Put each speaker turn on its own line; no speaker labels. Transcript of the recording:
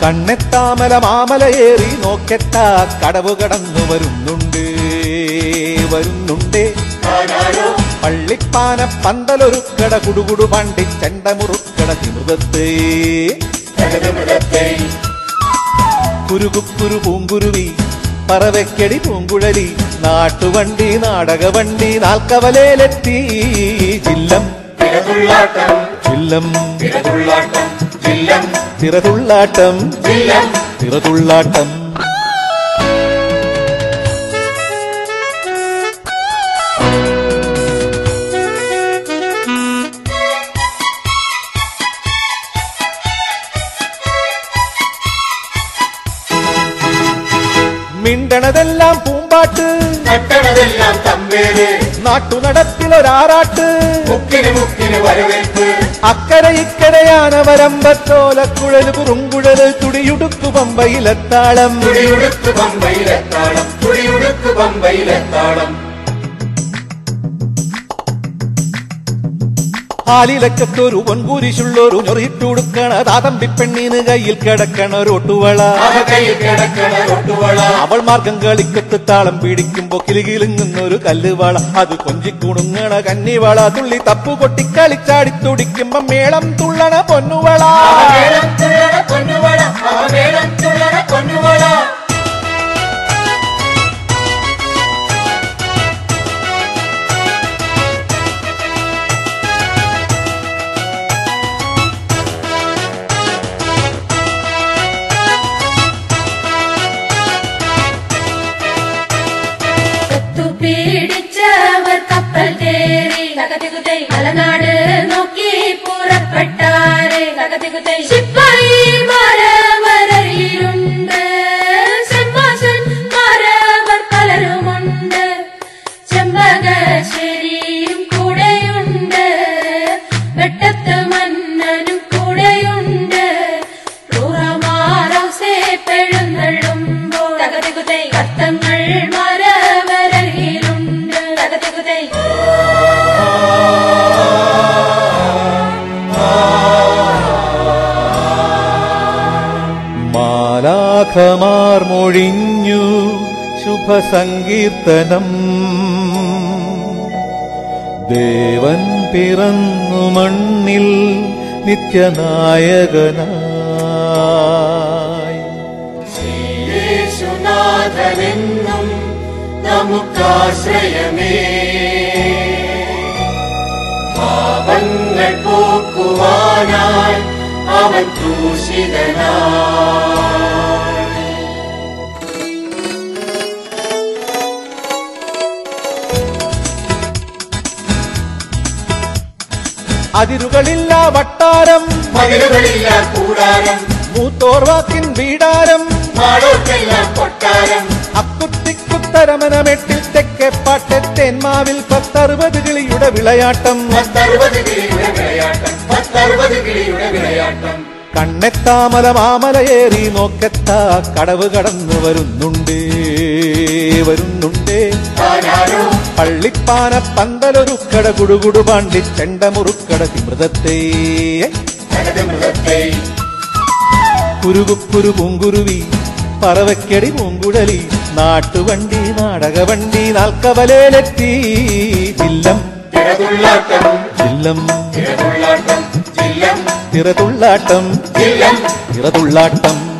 കണ്ണെത്താമല മാമലയേറി നോക്കെത്താ കടവ് കടന്നു വരുന്നുണ്ട് വരുന്നുണ്ട് പള്ളിപ്പാന പന്തലൊരുക്കട കുടുകുടു പണ്ടി ചെണ്ടമുറുക്കട തിമൃതത്തെ കുരുകുക്കുരു പൂങ്കുരുവി പറവയ്ക്കടി പൂങ്കുഴലി നാട്ടുവണ്ടി നാടകവണ്ടി നാൽക്കവലയിലെത്തി ജില്ലം
തിരതുള്ളാട്ടം
ജില്ലം
തിരതുള്ളാട്ടം ജില്ലം
തിറതുള്ളാട്ടം
ജില്ലം
തിറതുള്ളാട്ടം മിണ്ടണതെല്ലാം പൂമ്പാട്ട്
കട്ടണതെല്ലാം തമ്പേര്
നാട്ടുനടത്തിലൊരാറാട്ട്
മുക്കിന് മുക്കിന് വരവേൽപ്പ്
അക്കരെ ഇക്കരയാന വരമ്പത്തോലക്കുഴൽ കുറുങ്കുഴൽ തുടിയുടുക്കു പമ്പയിലെത്താളം
തുടിയുടുക്ക് പമ്പയിലെത്താളം തുടിയുടുക്ക് പമ്പയിലെത്താളം
ആലിലക്കത്തൊരു പൊൻകുരിശുള്ളൊരു ഞൊറിയിട്ടുടുക്കണ താതമ്പി പെണ്ണിന് കയ്യിൽ കിടക്കണ ഒട്ടുവള
അവ കയ്യിൽ കിടക്കണ ഒട്ടുവള
അവൾ മാർഗം കളിക്കത്ത് താളം പിടിക്കുമ്പോ കിലുകിലുങ്ങുന്നൊരു കല്ലുവള അത് കൊഞ്ചിക്കുണുങ്ങണ കന്നിവള തുള്ളി തപ്പു കൊട്ടി കളിച്ചാടി തുടിക്കുമ്പോ മേളം തുള്ളണ പൊന്നുവള
മേളം തുള്ളണ പൊന്നുവള അവ മേളം തുള്ളണ പൊന്നുവള
പിടിച്ചവർ കപ്പൽ കേറി തകതികുതൈ മലനാട് നോക്കി പുറപ്പെട്ടാരെ തകതികുതൈ ശിപ്പായി മരവരയിലുണ്ട് സെന്മാസൻ മരവർ പലരുമുണ്ട് ചെമ്പകശ്ശേരിയും കൂടെയുണ്ട് വെട്ടത്ത് മന്നനും കൂടെയുണ്ട് പെഴുന്നള്ളുമ്പോൾ തകതികുതൈ കത്തങ്ങൾ മരവരയിലുണ്ട് തകതികുതൈ
മാലാഖമാർ മൊഴിഞ്ഞു ശുഭസങ്കീർത്തനം ദേവൻ പിറന്നു മണ്ണിൽ നിത്യനായകനായി
യേശുനാഥനെന്നും നമുക്കാശ്രയമേ പാപങ്ങൾ പോക്കുവാനായി അവൻ ക്രൂശിതനായി
അതിരുകളില്ല വട്ടാരം
മതിലുകളില്ല കൂടാരം
മൂത്തോർവാക്കിൻ വീടാരം
മാളോക്കെല്ലാം കൊട്ടാരം
അക്കുത്തിക്കുത്തരമനമെട്ടിൽ തെക്കെ പാട്ടെത്തേന്മാവിൽ പത്തറുപത് കിളിയുടെ വിളയാട്ടം
പത്തറുപത് കിളിയുടെ വിളയാട്ടം പത്തറുപത് കിളിയുടെ വിളയാട്ടം
കണ്ണെത്താമല മാമലയേറി നോക്കെത്താ കടവ് കടന്നു വരുന്നുണ്ട് വരുന്നുണ്ട്
താനാരോ
പള്ളിപ്പാന പന്തലൊരുക്കട കുടുകുടു പാണ്ടി ചെണ്ടമുറുക്കട തിമൃതത്തെ
ജഗതമൃതത്തെ
കുരുകുക്കുരു പൂങ്കുരുവി പറവയ്ക്കടി പൂങ്കുഴലി നാട്ടുവണ്ടി നാടകവണ്ടി നാൽക്കവലയിലെത്തി ജില്ലം
തിരതുള്ളാട്ടം
ജില്ലം
തിരതുള്ളാട്ടം ജില്ലം
തിറതുള്ളാട്ടം
ജില്ലം
തിറതുള്ളാട്ടം